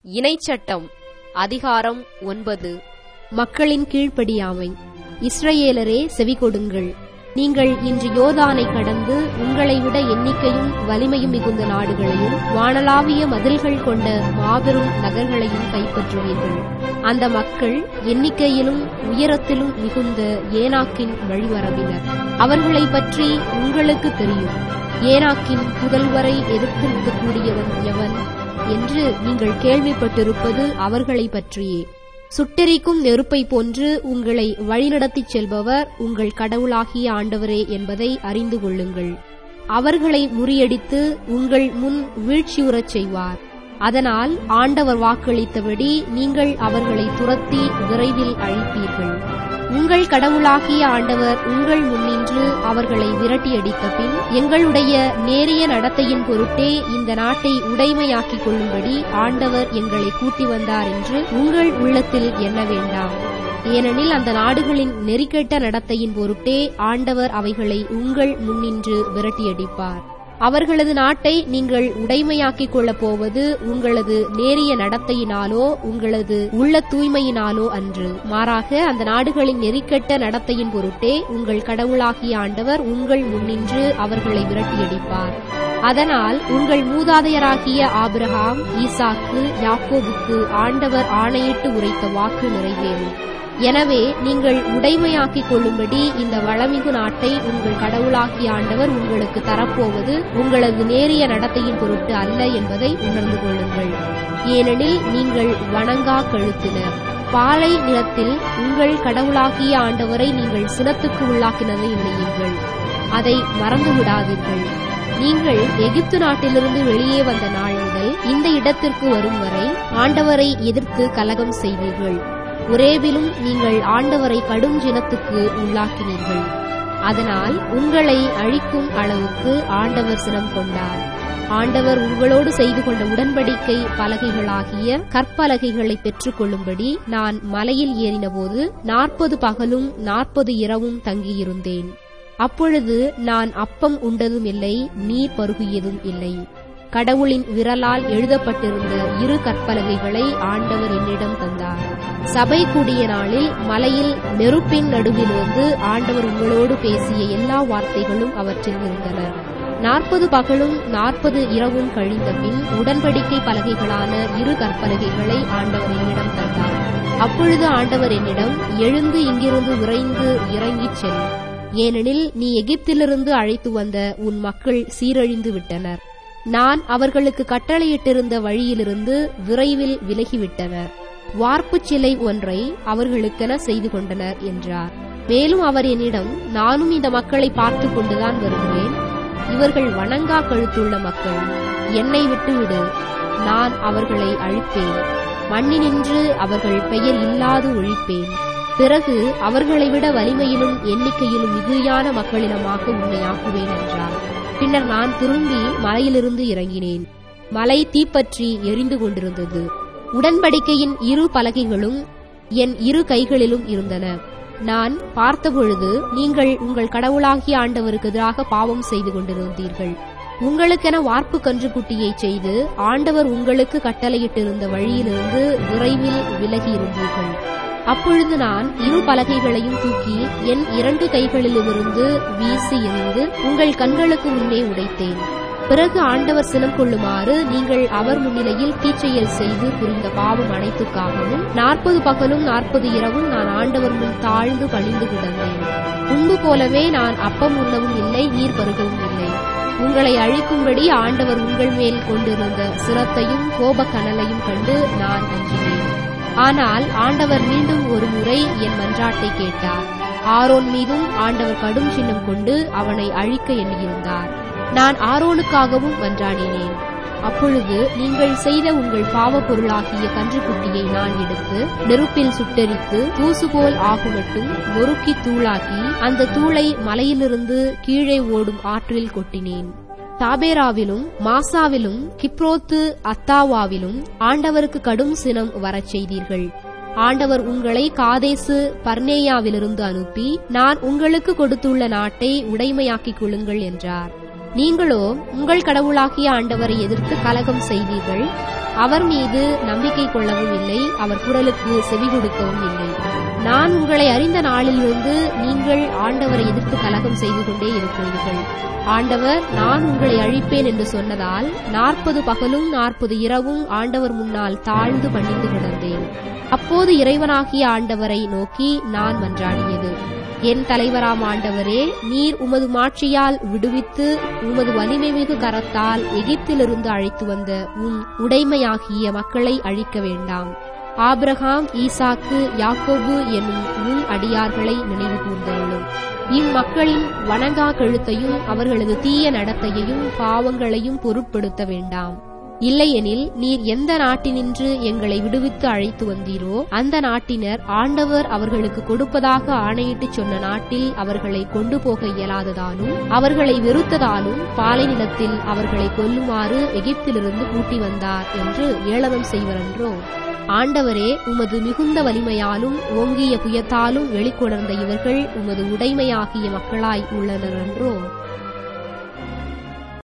இணைச்சட்டம் அதிகாரம் ஒன்பது மக்களின் கீழ்ப்படியாமை இஸ்ரவேலரே செவிகொடுங்கள் நீங்கள் இன்று யோர்தானை கடந்து உங்களை விட எண்ணிக்கையும் வலிமையும் மிகுந்த நாடுகளையும் வானளாவிய மதில்கள் கொண்ட மாபெரும் நகர்களையும் கைப்பற்றுவீர்கள் அந்த மக்கள் எண்ணிக்கையிலும் உயரத்திலும் மிகுந்த ஏனாக்கின் வழிமரபினர் அவர்களை பற்றி உங்களுக்கு தெரியும் ஏனாக்கின் புதல்வரை எதிர்த்து நிற்கக்கூடியவன் எவன் என்று நீங்கள் கேள்விப்பட்டிருப்பது அவர்களை பற்றியே சுட்டெரிக்கும் நெருப்பை போன்று உங்களை வழிநடத்திச் செல்பவர் உங்கள் கடவுளாகிய ஆண்டவரே என்பதை அறிந்து கொள்ளுங்கள் அவர்களை முறியடித்து உங்கள் முன் வீழ்ச்சியுறச் செய்வார் அதனால் ஆண்டவர் வாக்களித்தபடி நீங்கள் அவர்களை துரத்தி விரைவில் அழிப்பீர்கள் உங்கள் கடவுளாகிய ஆண்டவர் உங்கள் முன்னின்று அவர்களை விரட்டியடித்த பின் எங்களுடைய நேரிய நடத்தையின் பொருட்டே இந்த நாட்டை உடைமையாக்கிக் கொள்ளும்படி ஆண்டவர் எங்களை கூட்டி வந்தார் என்று உங்கள் உள்ளத்தில் எண்ண வேண்டாம் ஏனெனில் அந்த நாடுகளின் நெறிக்கெட்ட நடத்தையின் பொருட்டே ஆண்டவர் அவைகளை உங்கள் முன்னின்று விரட்டியடிப்பார் அவர்களது நாட்டை நீங்கள் உடைமையாக்கிக் கொள்ளப் போவது உங்களது நேரிய நடத்தையினாலோ உங்களது உள்ள தூய்மையினாலோ அன்று மாறாக அந்த நாடுகளின் நெறிக்கெட்ட நடத்தையின் பொருட்டே உங்கள் கடவுளாகிய ஆண்டவர் உங்கள் முன்னின்று அவர்களை விரட்டியடிப்பார் அதனால் உங்கள் மூதாதையராகிய ஆபிரகாம் ஈசாக்கு யாக்கோபுக்கு ஆண்டவர் ஆணையிட்டு உரைத்த வாக்கு நிறைவேறும் எனவே நீங்கள் உடைமையாக்கிக் கொள்ளும்படி இந்த வளமிகு நாட்டை உங்கள் கடவுளாகிய ஆண்டவர் உங்களுக்கு தரப்போவது உங்களது நேரிய நடத்தையின் பொருட்டு அல்ல என்பதை உணர்ந்து கொள்ளுங்கள் ஏனெனில் நீங்கள் வணங்கா கழுத்தினர் பாலை நிலத்தில் உங்கள் கடவுளாகிய ஆண்டவரை நீங்கள் சினத்துக்கு உள்ளாக்கினதை நினையுங்கள் அதை மறந்து விடாதீர்கள் நீங்கள் எகிப்து நாட்டிலிருந்து வெளியே வந்த நாள் முதல் இந்த இடத்திற்கு வரும் வரை ஆண்டவரை எதிர்த்து கலகம் செய்தீர்கள் உரேவிலும் நீங்கள் ஆண்டவரை கடும் ஜினத்துக்கு உள்ளாக்கினீர்கள் அதனால் உங்களை அழிக்கும் அளவுக்கு ஆண்டவர் சினம் கொண்டார் ஆண்டவர் உங்களோடு செய்து கொண்ட உடன்படிக்கை பலகைகளாகிய கற்பலகைகளை பெற்றுக் கொள்ளும்படி நான் மலையில் ஏறினபோது நாற்பது பகலும் நாற்பது இரவும் தங்கியிருந்தேன் அப்பொழுது நான் அப்பம் உண்டதும் இல்லை நீர் பருகியதும் இல்லை கடவுளின் விரலால் எழுதப்பட்டிருந்த இரு கற்பலகைகளை ஆண்டவர் என்னிடம் தந்தார் சபை கூடிய நாளில் மலையில் நெருப்பின் நடுவிலிருந்து ஆண்டவர் உங்களோடு பேசிய எல்லா வார்த்தைகளும் அவற்றில் இருந்தன நாற்பது பகலும் நாற்பது இரவும் கழிந்த பின் உடன்படிக்கை பலகைகளான இரு கற்பலகைகளை ஆண்டவர் என்னிடம் தந்தார் அப்பொழுது ஆண்டவர் என்னிடம் எழுந்து இங்கிருந்து விரைந்து இறங்கிச் செல் ஏனெனில் நீ எகிப்திலிருந்து அழைத்து வந்த உன் மக்கள் சீரழிந்து விட்டனர் நான் அவர்களுக்கு கட்டளையிட்டிருந்த வழியிலிருந்து விரைவில் விலகிவிட்டனர் வார்ப்புச் சிலை ஒன்றை அவர்களுக்கென செய்து கொண்டனர் என்றார் மேலும் அவர் என்னிடம் நானும் இந்த மக்களை பார்த்து கொண்டுதான் வருகிறேன் இவர்கள் வணங்கா கழுத்துள்ள மக்கள் என்னை விட்டுவிடு நான் அவர்களை அழிப்பேன் மண்ணினின்று அவர்கள் பெயர் இல்லாது ஒழிப்பேன் பிறகு அவர்களை விட வலிமையிலும் எண்ணிக்கையிலும் மிகுதியான மக்களிடமாக உன்னை ஆக்குவேன் என்றார் பின்னர் நான் திரும்பி மலையிலிருந்து இறங்கினேன் மலை தீப்பற்றி எரிந்து கொண்டிருந்தது உடன்படிக்கையின் இரு பலகைகளும் என் இரு கைகளிலும் இருந்தன நான் பார்த்தபொழுது நீங்கள் உங்கள் கடவுளாகிய ஆண்டவருக்கு எதிராக பாவம் செய்து கொண்டிருந்தீர்கள் உங்களுக்கென வார்ப்பு கன்றுக்குட்டியை செய்து ஆண்டவர் உங்களுக்கு கட்டளையிட்டிருந்த வழியிலிருந்து விரைவில் விலகியிருந்தீர்கள் அப்பொழுது நான் இரு பலகைகளையும் தூக்கி என் இரண்டு கைகளிலிருந்து வீசி எறிந்து உங்கள் கண்களுக்கு முன்னே உடைத்தேன் பிறகு ஆண்டவர் சினம் கொள்ளுமாறு நீங்கள் அவர் முன்னிலையில் தீச்செயல் செய்து புரிந்த பாவம் அனைத்துக்காகவும் நாற்பது பகலும் நாற்பது இரவும் நான் ஆண்டவர் முன் தாழ்ந்து பணிந்து கிடந்தேன் முன்பு போலவே நான் அப்பம் உண்ணவும் இல்லை நீர் பருகவும் இல்லை உங்களை அழிக்கும்படி ஆண்டவர் உங்கள் மேல் கொண்டிருந்த சிரத்தையும் கோப கனலையும் கண்டு நான் அஞ்சினேன் ஆனால் ஆண்டவர் மீண்டும் ஒரு முறை என் மன்றாட்டை கேட்டார் ஆரோன் மீதும் ஆண்டவர் கடும் சின்னம் கொண்டு அவனை அழிக்க எண்ணியிருந்தார் நான் ஆரோனுக்காகவும் மன்றாடினேன் அப்பொழுது நீங்கள் செய்த உங்கள் பாவ பொருளாகிய கன்றுக்குட்டியை நான் எடுத்து நெருப்பில் சுட்டெரித்து தூசு போல் ஆகுமட்டும் நொறுக்கி தூளாக்கி அந்த தூளை மலையிலிருந்து கீழே ஓடும் ஆற்றில் கொட்டினேன் தாபேராவிலும் மாசாவிலும் கிப்ரோத்து அத்தாவாவிலும் ஆண்டவருக்கு கடும் சினம் வரச் செய்தீர்கள் ஆண்டவர் உங்களை காதேசு பர்னேயாவிலிருந்து அனுப்பி நான் உங்களுக்கு கொடுத்துள்ள நாட்டை உடைமையாக்கிக் கொள்ளுங்கள் என்றார் நீங்களோ உங்கள் கடவுளாகிய ஆண்டவரை எதிர்த்து கலகம் செய்தீர்கள் அவர் மீது நம்பிக்கை கொள்ளவும் இல்லை அவர் குரலுக்கு செவி கொடுக்கவும் இல்லை நான் உங்களை அறிந்த நாளிலிருந்து நீங்கள் ஆண்டவரை எதிர்த்து கலகம் செய்து கொண்டே இருக்கிறீர்கள் ஆண்டவர் நான் உங்களை அழிப்பேன் என்று சொன்னதால் நாற்பது பகலும் நாற்பது இரவும் ஆண்டவர் முன்னால் தாழ்ந்து பணிந்து கிடந்தேன் அப்போது இறைவனாகிய ஆண்டவரை நோக்கி நான் மன்றாடியது என் தலைவராம் ஆண்டவரே நீர் உமது மாட்சியால் விடுவித்து உமது வலிமை மிகு கரத்தால் எகிப்திலிருந்து அழைத்து வந்த உன் உடைமையாகிய மக்களை அழிக்க வேண்டாம் ஆபிரகாம் ஈசாக்கு யாக்கோபு என்னும் உன் அடியார்களை நினைவு கூர்ந்தருளும் இம்மக்களின் வணங்கா கழுத்தையும் அவர்களது தீய நடத்தையையும் பாவங்களையும் பொருட்படுத்த வேண்டாம் இல்லையெனில் நீர் எந்த நாட்டினின்று எங்களை விடுவித்து அழைத்து வந்தீரோ அந்த நாட்டினர் ஆண்டவர் அவர்களுக்கு கொடுப்பதாக ஆணையிட்டு சொன்ன நாட்டில் அவர்களை கொண்டு போக இயலாததாலும் அவர்களை வெறுத்ததாலும் பாலை நிலத்தில் அவர்களை கொல்லுமாறு எகிப்திலிருந்து கூட்டி வந்தார் என்று ஏளனம் செய்வரன்றோ ஆண்டவரே உமது மிகுந்த வலிமையாலும் ஓங்கிய புயத்தாலும் வெளிக்கொணர்ந்த இவர்கள் உமது உடைமையாகிய மக்களாய் உள்ளனர் என்றோ